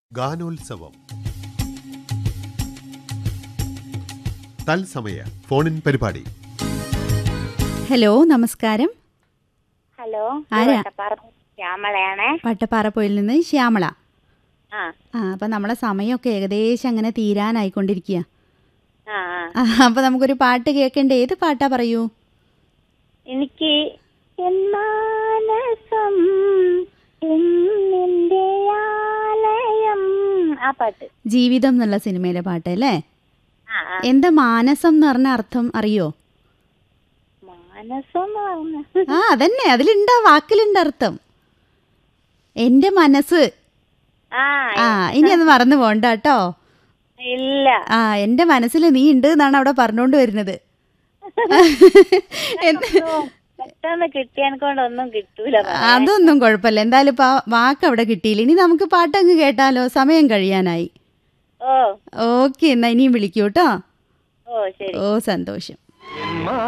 ഗാനോത്സവം തത്സമയ ഫോണിൻ പരിപാടി ഹലോ നമസ്കാരം ഹലോ ആരാ? വട്ടപ്പാറ ശ്യാമളയാണേ വട്ടപ്പാറപ്പോയിൽ നിന്ന് ശ്യാമള ആ ആ അപ്പം നമ്മളെ സമയമൊക്കെ ഏകദേശം അങ്ങനെ തീരാനായിക്കൊണ്ടിരിക്കുക ആ ആ. അപ്പം നമുക്കൊരു പാട്ട് കേൾക്കണ്ടേ ഏത് പാട്ടാ പറയൂ എനിക്ക് എന്നാനസം എന്നിന്റെ ആലയം ആ പാട്ട് ജീവിതം എന്നുള്ള സിനിമയിലെ പാട്ട് അല്ലേ ആ ആ എന്താ മാനസം എന്ന് പറഞ്ഞ അർത്ഥം അറിയോ മാനസം എന്ന് പറഞ്ഞ ആ അതന്നെ അതിലുണ്ട് ആ വാക്കിലുണ്ട് അർത്ഥം എൻ്റെ മനസ്സ് ആ ആ ഇനി അത് മറന്നു പോണ്ട കേട്ടോ ഇല്ല ആ എൻ്റെ മനസ്സിൽ നീ ഉണ്ട് എന്നാണ് അവിടെ പറഞ്ഞുകൊണ്ട് വരുന്നത് എന്ത്- ഒന്നും പെട്ടെന്ന് കിട്ടിയാൻ കൊണ്ട് ഒന്നും കിട്ടൂല പറയാൻ. അതൊന്നും കുഴപ്പമില്ല എന്തായാലും ഇപ്പൊ ആ വാക്ക് അവിടെ കിട്ടിയില്ല ഇനി നമുക്ക് പാട്ടങ്ങ് കേട്ടാലോ സമയം കഴിയാനായി ഓ ഓക്കെ എന്നാ ഇനിയും വിളിക്കൂ കേട്ടോ ഓ ശരി ഓ സന്തോഷം